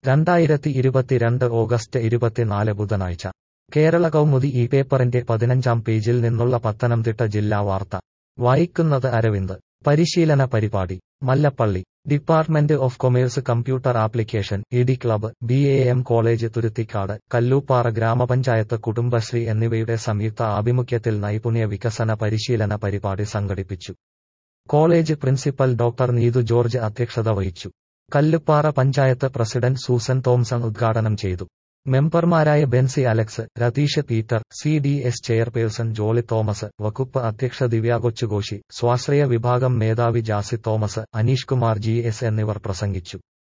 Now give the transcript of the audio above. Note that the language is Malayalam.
രണ്ടായിരത്തി ഇരുപത്തിരണ്ട് ഓഗസ്റ്റ് ഇരുപത്തിനാല് ബുധനാഴ്ച കേരള കൗമുദി ഈ പേപ്പറിന്റെ പതിനഞ്ചാം പേജിൽ നിന്നുള്ള പത്തനംതിട്ട ജില്ലാ വാർത്ത വായിക്കുന്നത് അരവിന്ദ് പരിശീലന പരിപാടി Mallappally department of commerce computer application ED club B A M college Thuruthicad Kallooppara ഗ്രാമപഞ്ചായത്ത് കുടുംബശ്രീ എന്നിവയുടെ സംയുക്ത ആഭിമുഖ്യത്തിൽ നൈപുണ്യ വികസന പരിശീലന പരിപാടി സംഘടിപ്പിച്ചു college principal doctor Neethu George അധ്യക്ഷത വഹിച്ചു Kalluppara panchayat president Susan Thomson ഉദ്ഘാടനം ചെയ്തു മെമ്പർമാരായ Bency Alex Ratheesh Peter C D S chairperson Jolly Thomas വകുപ്പ് അധ്യക്ഷ ദിവ്യ കൊച്ചുകോശി സ്വാശ്രയ വിഭാഗം മേധാവി Jasy Thomas Aneesh Kumar G S എന്നിവർ പ്രസംഗിച്ചു